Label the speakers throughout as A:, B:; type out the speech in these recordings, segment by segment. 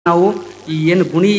A: ನಾವು ಈ ಏನು ಗುಣಿ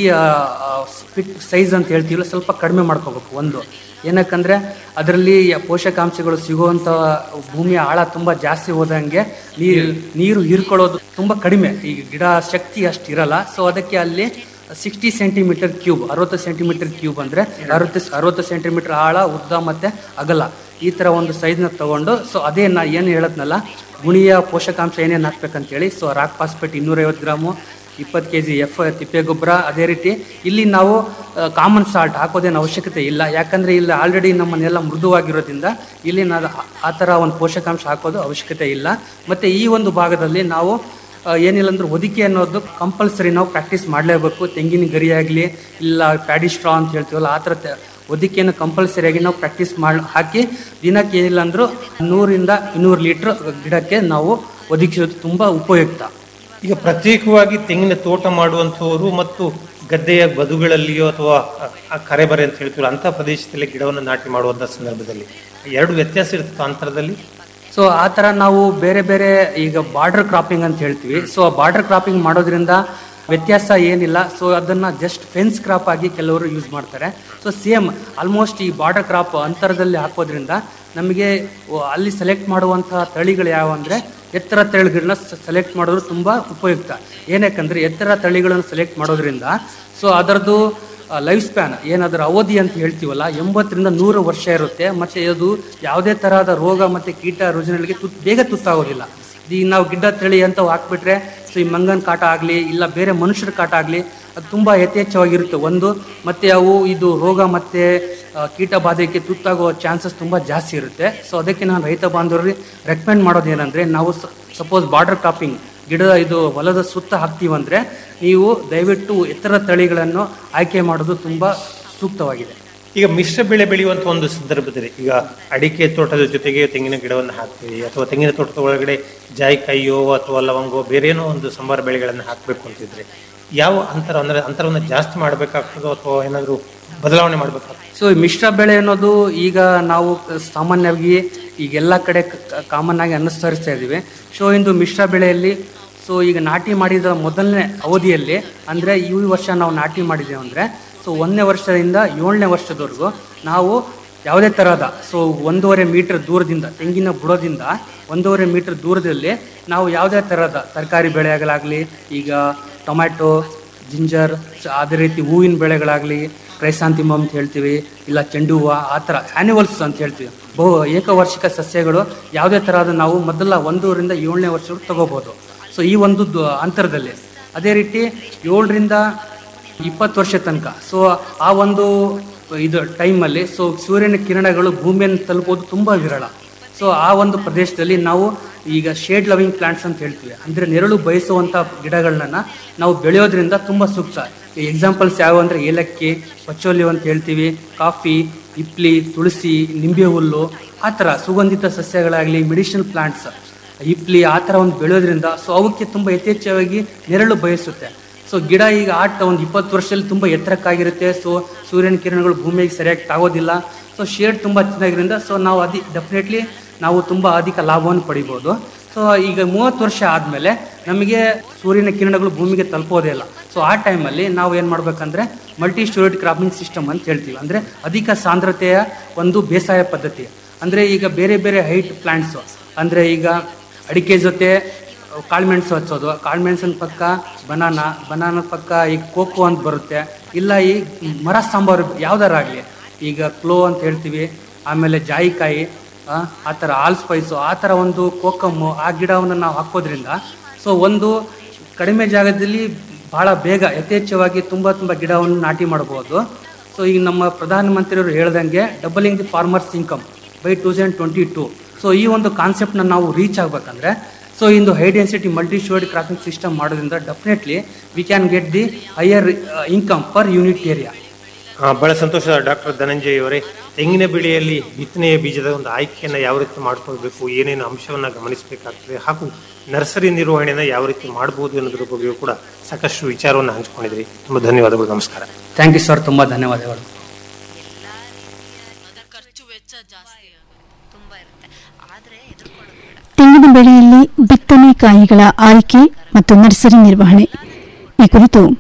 A: ಫಿಟ್ ಸೈಜ್ ಅಂತ ಹೇಳ್ತೀವಲ್ಲ ಸ್ವಲ್ಪ ಕಡಿಮೆ ಮಾಡ್ಕೋಬೇಕು ಒಂದು ಏನಕ್ಕಂದ್ರೆ ಅದರಲ್ಲಿ ಪೋಷಕಾಂಶಗಳು ಸಿಗುವಂಥ ಭೂಮಿಯ ಆಳ ತುಂಬ ಜಾಸ್ತಿ ಹೋದಂಗೆ ನೀರು ನೀರು ಹೀರ್ಕೊಳ್ಳೋದು ತುಂಬ ಕಡಿಮೆ ಈಗ ಗಿಡ ಶಕ್ತಿ ಅಷ್ಟು ಇರಲ್ಲ ಸೊ ಅದಕ್ಕೆ ಅಲ್ಲಿ ಸಿಕ್ಸ್ಟಿ ಸೆಂಟಿಮೀಟರ್ ಕ್ಯೂಬ್ ಅರವತ್ತು ಸೆಂಟಿಮೀಟರ್ ಕ್ಯೂಬ್ ಅಂದರೆ ಅರವತ್ತು ಅರವತ್ತು ಸೆಂಟಿಮೀಟರ್ ಆಳ ಉದ್ದ ಮತ್ತು ಅಗಲ ಈ ಥರ ಒಂದು ಸೈಜ್ನ ತಗೊಂಡು ಸೊ ಅದೇ ನಾ ಏನು ಹೇಳದ್ನಲ್ಲ ಗುಣಿಯ ಪೋಷಕಾಂಶ ಏನೇನು ಹಾಕ್ಬೇಕಂತೇಳಿ ಸೊ ರಾಕ್ ಫಾಸ್ಫೇಟ್ ಇನ್ನೂರೈವತ್ತು ಗ್ರಾಮು ಇಪ್ಪತ್ತು ಕೆ ಜಿ ಎಫ್ ತಿಪ್ಪೆ ಗೊಬ್ಬರ ಅದೇ ರೀತಿ ಇಲ್ಲಿ ನಾವು ಕಾಮನ್ ಸಾಲ್ಟ್ ಹಾಕೋದೇನು ಅವಶ್ಯಕತೆ ಇಲ್ಲ ಯಾಕಂದರೆ ಇಲ್ಲಿ ಆಲ್ರೆಡಿ ನಮ್ಮ ನೆಲ ಮೃದುವಾಗಿರೋದ್ರಿಂದ ಇಲ್ಲಿ ನಾವು ಆ ಥರ ಒಂದು ಪೋಷಕಾಂಶ ಹಾಕೋದು ಅವಶ್ಯಕತೆ ಇಲ್ಲ ಮತ್ತು ಈ ಒಂದು ಭಾಗದಲ್ಲಿ ನಾವು ಆ, ಏನಿಲ್ಲ ಅಂದ್ರೆ ಹೊದಿಕೆ ಅನ್ನೋದು ಕಂಪಲ್ಸರಿ ನಾವು ಪ್ರಾಕ್ಟೀಸ್ ಮಾಡಲೇಬೇಕು ತೆಂಗಿನ ಗರಿ ಆಗಲಿ ಇಲ್ಲ ಪ್ಯಾಡಿ ಸ್ಟ್ರಾ ಅಂತ ಹೇಳ್ತೀವಲ್ಲ ಆ ಥರ ತೆ- ಹೊದಿಕೆಯನ್ನು ಕಂಪಲ್ಸರಿಯಾಗಿ ನಾವು ಪ್ರಾಕ್ಟೀಸ್ ಮಾಡಿ ಹಾಕಿ ದಿನಕ್ಕೆ ಏನಿಲ್ಲ ಅಂದರೂ ನೂರಿಂದ ಇನ್ನೂರು ಲೀಟ್ರ್ ಗಿಡಕ್ಕೆ ನಾವು ಒದಗಿಸೋದು ತುಂಬ ಉಪಯುಕ್ತ
B: ಈಗ ಪ್ರತ್ಯೇಕವಾಗಿ ತೆಂಗಿನ ತೋಟ ಮಾಡುವಂಥವರು ಮತ್ತು ಗದ್ದೆಯ ಬದುಗಳಲ್ಲಿಯೋ ಅಥವಾ ಆ ಕರೆಬರೆ ಅಂತ ಹೇಳ್ತೀವಿ ಅಂಥ ಪ್ರದೇಶದಲ್ಲಿ ಗಿಡವನ್ನು ನಾಟಿ ಮಾಡುವಂಥ ಸಂದರ್ಭದಲ್ಲಿ ಎರಡು ವ್ಯತ್ಯಾಸ ಇರ್ತದೆ ಅಂತರದಲ್ಲಿ
A: ಸೊ ಆ ಥರ ನಾವು ಬೇರೆ ಬೇರೆ ಈಗ ಬಾರ್ಡರ್ ಕ್ರಾಪಿಂಗ್ ಅಂತ ಹೇಳ್ತೀವಿ ಸೊ ಬಾರ್ಡರ್ ಕ್ರಾಪಿಂಗ್ ಮಾಡೋದ್ರಿಂದ ವ್ಯತ್ಯಾಸ ಏನಿಲ್ಲ ಸೊ ಅದನ್ನು ಜಸ್ಟ್ ಫೆನ್ಸ್ ಕ್ರಾಪ್ ಆಗಿ ಕೆಲವರು ಯೂಸ್ ಮಾಡ್ತಾರೆ ಸೊ ಸೇಮ್ ಆಲ್ಮೋಸ್ಟ್ ಈ ಬಾರ್ಡರ್ ಕ್ರಾಪ್ ಅಂತರದಲ್ಲಿ ಹಾಕೋದ್ರಿಂದ ನಮಗೆ ಓ- ಅಲ್ಲಿ ಸೆಲೆಕ್ಟ್ ಮಾಡುವಂತಹ ತಳಿಗಳು ಯಾವ ಅಂದರೆ ಎತ್ತರ ತಳಿಗಳನ್ನ ಸೆಲೆಕ್ಟ್ ಮಾಡೋದು ತುಂಬ ಉಪಯುಕ್ತ ಏನಕ್ಕಂದರೆ ಎತ್ತರ ತಳಿಗಳನ್ನು ಸೆಲೆಕ್ಟ್ ಮಾಡೋದ್ರಿಂದ ಸೊ ಅದರದ್ದು ಲೈಫ್ ಸ್ಪ್ಯಾನ್ ಏನದರ ಅವಧಿ ಅಂತ ಹೇಳ್ತೀವಲ್ಲ ಎಂಬತ್ತರಿಂದ ನೂರು ವರ್ಷ ಇರುತ್ತೆ ಮತ್ತು ಅದು ಯಾವುದೇ ತರಹದ ರೋಗ ಮತ್ತು ಕೀಟ ರುಜಿನಗಳಿಗೆ ತುತ್ ಬೇಗ ತುತ್ತಾಗೋದಿಲ್ಲ ಈಗ ನಾವು ಗಿಡ್ಡ ತಳಿ ಅಂತ ಹಾಕ್ಬಿಟ್ರೆ ಸೊ ಈ ಮಂಗನ ಕಾಟ ಆಗಲಿ ಇಲ್ಲ ಬೇರೆ ಮನುಷ್ಯರ ಕಾಟ ಆಗಲಿ ಅದು ತುಂಬ ಯಥೇಚ್ಛವಾಗಿರುತ್ತೆ ಒಂದು ಮತ್ತು ಅವು ಇದು ರೋಗ ಮತ್ತು ಕೀಟ ಬಾಧೆಗೆ ತುತ್ತಾಗುವ ಚಾನ್ಸಸ್ ತುಂಬ ಜಾಸ್ತಿ ಇರುತ್ತೆ ಸೊ ಅದಕ್ಕೆ ನಾನು ರೈತ ಬಾಂಧವರಿಗೆ ರೆಕಮೆಂಡ್ ಮಾಡೋದು ಏನಂದರೆ ನಾವು ಸಪೋಸ್ ಬಾರ್ಡರ್ ಕ್ರಾಪಿಂಗ್ ಗಿಡದ ಇದು ಹೊಲದ ಸುತ್ತ ಹಾಕ್ತೀವಂದ್ರೆ ನೀವು ದಯವಿಟ್ಟು ಎತ್ತರ ತಳಿಗಳನ್ನು ಆಯ್ಕೆ ಮಾಡೋದು ತುಂಬ ಸೂಕ್ತವಾಗಿದೆ
B: ಈಗ ಮಿಶ್ರ ಬೆಳೆ ಬೆಳೆಯುವಂಥ ಒಂದು ಸಂದರ್ಭದಲ್ಲಿ ಈಗ ಅಡಿಕೆ ತೋಟದ ಜೊತೆಗೆ ತೆಂಗಿನ ಗಿಡವನ್ನು ಹಾಕ್ತೀವಿ ಅಥವಾ ತೆಂಗಿನ ತೋಟದ ಒಳಗಡೆ ಜಾಯಿಕಾಯಿಯೋ ಅಥವಾ ಲವಂಗೋ ಬೇರೇನೋ ಒಂದು ಸಂಬಾರ ಬೆಳೆಗಳನ್ನು ಹಾಕಬೇಕು ಅಂತಿದ್ರೆ ಯಾವ ಅಂತರ ಅಂದರೆ ಅಂತರವನ್ನು ಜಾಸ್ತಿ ಮಾಡಬೇಕಾಗ್ತದೋ ಅಥವಾ ಏನಾದರೂ ಬದಲಾವಣೆ ಮಾಡಬೇಕಾಗ್ತದೆ
A: ಸೊ ಈ ಮಿಶ್ರ ಬೆಳೆ ಅನ್ನೋದು ಈಗ ನಾವು ಸಾಮಾನ್ಯವಾಗಿ ಈಗ ಎಲ್ಲ ಕಡೆ ಕಾಮನ್ ಆಗಿ ಅನುಸರಿಸ್ತಾ ಇದ್ದೀವಿ ಸೊ ಇಂದು ಮಿಶ್ರ ಬೆಳೆಯಲ್ಲಿ ಸೊ ಈಗ ನಾಟಿ ಮಾಡಿದ ಮೊದಲನೇ ಅವಧಿಯಲ್ಲಿ ಅಂದರೆ ಈ ವರ್ಷ ನಾವು ನಾಟಿ ಮಾಡಿದ್ದೇವೆ ಅಂದರೆ ಸೊ ಒಂದನೇ ವರ್ಷದಿಂದ ಏಳನೇ ವರ್ಷದವರೆಗೂ ನಾವು ಯಾವುದೇ ಥರದ ಸೊ ಒಂದೂವರೆ ಮೀಟರ್ ದೂರದಿಂದ ತೆಂಗಿನ ಬುಡದಿಂದ ಒಂದೂವರೆ ಮೀಟರ್ ದೂರದಲ್ಲಿ ನಾವು ಯಾವುದೇ ಥರದ ತರಕಾರಿ ಬೆಳೆಗಳಾಗಲಿ ಈಗ ಟೊಮ್ಯಾಟೊ ಜಿಂಜರ್ ಸ- ಅದೇ ರೀತಿ ಹೂವಿನ ಬೆಳೆಗಳಾಗಲಿ ಕ್ರೈಸಾಂತಿಮ ಅಂತ ಹೇಳ್ತೀವಿ ಇಲ್ಲ ಚೆಂಡು ಹೂವು ಆ ಥರ ಆ್ಯನಿವಲ್ಸ್ ಅಂತ ಹೇಳ್ತೀವಿ ಬಹು ಏಕವಾರ್ಷಿಕ ಸಸ್ಯಗಳು ಯಾವುದೇ ಥರದ ನಾವು ಮೊದಲ ಒಂದೂರಿಂದ ಏಳನೇ ವರ್ಷವರೆಗೂ ತಗೋಬೋದು ಸೊ ಈ ಒಂದು ದ- ಅಂತರದಲ್ಲಿ ಅದೇ ರೀತಿ ಏಳರಿಂದ ಇಪ್ಪತ್ತು ವರ್ಷ ತನಕ ಸೊ ಆ ಒಂದು ಇದು ಟೈಮಲ್ಲಿ ಸೊ ಸೂರ್ಯನ ಕಿರಣಗಳು ಭೂಮಿಯನ್ನು ತಲುಪೋದು ತುಂಬ ವಿರಳ ಸೊ ಆ ಒಂದು ಪ್ರದೇಶದಲ್ಲಿ ನಾವು ಈಗ ಶೇಡ್ ಲವಿಂಗ್ ಪ್ಲಾಂಟ್ಸ್ ಅಂತ ಹೇಳ್ತೀವಿ ಅಂದರೆ ನೆರಳು ಬಯಸುವಂಥ ಗಿಡಗಳನ್ನ ನಾವು ಬೆಳೆಯೋದ್ರಿಂದ ತುಂಬ ಸೂಕ್ತ ಎಕ್ಸಾಂಪಲ್ಸ್ ಯಾವ ಅಂದರೆ ಏಲಕ್ಕಿ ಪಚೋಲಿ ಅಂತ ಹೇಳ್ತೀವಿ ಕಾಫಿ ಇಪ್ಲಿ ತುಳಸಿ ನಿಂಬೆ ಹುಲ್ಲು ಆ ಥರ ಸುಗಂಧಿತ ಸಸ್ಯಗಳಾಗಲಿ ಮೆಡಿಸಿನಲ್ ಪ್ಲಾಂಟ್ಸ್ ಇಪ್ಲಿ ಆ ಥರ ಒಂದು ಬೆಳೆಯೋದ್ರಿಂದ ಸೊ ಅವಕ್ಕೆ ತುಂಬ ಯಥೇಚ್ಛವಾಗಿ ನೆರಳು ಬಯಸುತ್ತೆ ಸೊ ಗಿಡ ಈಗ ಆಟ ಒಂದು ಇಪ್ಪತ್ತು ವರ್ಷದಲ್ಲಿ ತುಂಬ ಎತ್ತರಕ್ಕಾಗಿರುತ್ತೆ ಸೊ ಸೂರ್ಯನ ಕಿರಣಗಳು ಭೂಮಿಗೆ ಸರಿಯಾಗಿ ತಾಗೋದಿಲ್ಲ ಸೊ ಶೇಡ್ ತುಂಬ ಚೆನ್ನಾಗಿರೋದ್ರಿಂದ ಸೊ ನಾವು ಅದಿ ಡೆಫಿನೆಟ್ಲಿ ನಾವು ತುಂಬ ಅಧಿಕ ಲಾಭವನ್ನು ಪಡಿಬೋದು ಸೊ ಈಗ ಮೂವತ್ತು ವರ್ಷ ಆದಮೇಲೆ ನಮಗೆ ಸೂರ್ಯನ ಕಿರಣಗಳು ಭೂಮಿಗೆ ತಲುಪೋದೇ ಇಲ್ಲ ಸೊ ಆ ಟೈಮಲ್ಲಿ ನಾವು ಏನು ಮಾಡ್ಬೇಕಂದ್ರೆ ಮಲ್ಟಿ ಸ್ಟೋರೇಟ್ ಕ್ರಾಪಿಂಗ್ ಸಿಸ್ಟಮ್ ಅಂತ ಹೇಳ್ತೀವಿ ಅಂದರೆ ಅಧಿಕ ಸಾಂದ್ರತೆಯ ಒಂದು ಬೇಸಾಯ ಪದ್ಧತಿ ಅಂದರೆ ಈಗ ಬೇರೆ ಬೇರೆ ಹೈಟ್ ಪ್ಲಾಂಟ್ಸು ಅಂದರೆ ಈಗ ಅಡಿಕೆ ಜೊತೆ ಕಾಳುಮೆಣಸು ಹಚ್ಚೋದು ಕಾಳುಮೆಣಸಿನ ಪಕ್ಕ ಬನಾನ ಬನಾನ ಪಕ್ಕ ಈಗ ಕೋಕೋ ಅಂತ ಬರುತ್ತೆ ಇಲ್ಲ ಈ ಮರ ಸಾಂಬಾರು ಯಾವ್ದಾರ ಆಗಲಿ ಈಗ ಕ್ಲೋ ಅಂತ ಹೇಳ್ತೀವಿ ಆಮೇಲೆ ಜಾಯಿಕಾಯಿ ಆ, ಆ ಥರ ಆಲ್ ಸ್ಪೈಸು ಆ ಥರ ಒಂದು ಕೋಕಮ್ಮು ಆ ಗಿಡವನ್ನು ನಾವು ಹಾಕೋದ್ರಿಂದ ಸೊ ಒಂದು ಕಡಿಮೆ ಜಾಗದಲ್ಲಿ ಭಾಳ ಬೇಗ ಯಥೇಚ್ಛವಾಗಿ ತುಂಬ ತುಂಬ ಗಿಡವನ್ನು ನಾಟಿ ಮಾಡ್ಬೋದು ಸೊ ಈಗ ನಮ್ಮ ಪ್ರಧಾನಮಂತ್ರಿಯವರು ಹೇಳ್ದಂಗೆ doubling the farmers income by two thousand twenty two so ಈ ಒಂದು ಕಾನ್ಸೆಪ್ಟ್ನ ನಾವು ರೀಚ್ ಆಗಬೇಕಂದ್ರೆ ಸೊ ಇಂದು high density multi storeyed cropping system ಮಾಡೋದ್ರಿಂದ definitely we can get the higher income per unit area
B: ಆ, ಬಹಳ ಸಂತೋಷ ಡಾಕ್ಟರ್ ಧನಂಜಯ್ ಅವರೇ ತೆಂಗಿನ ಬೆಳೆಯಲ್ಲಿ ಬಿತ್ತನೆಯ ಬೀಜದ ಒಂದು ಆಯ್ಕೆಯನ್ನು ಯಾವ ರೀತಿ ಮಾಡ್ಕೊಳ್ಬೇಕು ಏನೇನು ಅಂಶವನ್ನು ಗಮನಿಸಬೇಕಾಗ್ತದೆ ಹಾಗೂ ನರ್ಸರಿ ನಿರ್ವಹಣೆಯನ್ನು ಯಾವ ರೀತಿ ಮಾಡ್ಬೋದು ಅನ್ನೋದ್ರ ಬಗ್ಗೆಯೂ ಕೂಡ ಸಾಕಷ್ಟು ವಿಚಾರವನ್ನು ಹಂಚಿಕೊಂಡಿದ್ರಿ ತುಂಬ ಧನ್ಯವಾದಗಳು ನಮಸ್ಕಾರ
A: ಥ್ಯಾಂಕ್ ಯು ಸರ್ ತುಂಬ ಧನ್ಯವಾದಗಳು
C: ಖರ್ಚು ವೆಚ್ಚ ಜಾಸ್ತಿ ಆಗುತ್ತೆ
D: ತುಂಬಾ ಇರುತ್ತೆ ಆದ್ರೆ ಎದುರ್ಕೊಳ್ಳೋದು ಬೇಡ
E: ತೆಂಗಿನ ಬೆಳೆಯಲ್ಲಿ ಬಿತ್ತನೆ ಕಾಯಿಗಳ ಆಯ್ಕೆ ಮತ್ತು ನರ್ಸರಿ ನಿರ್ವಹಣೆ ಈ ಕುರಿತು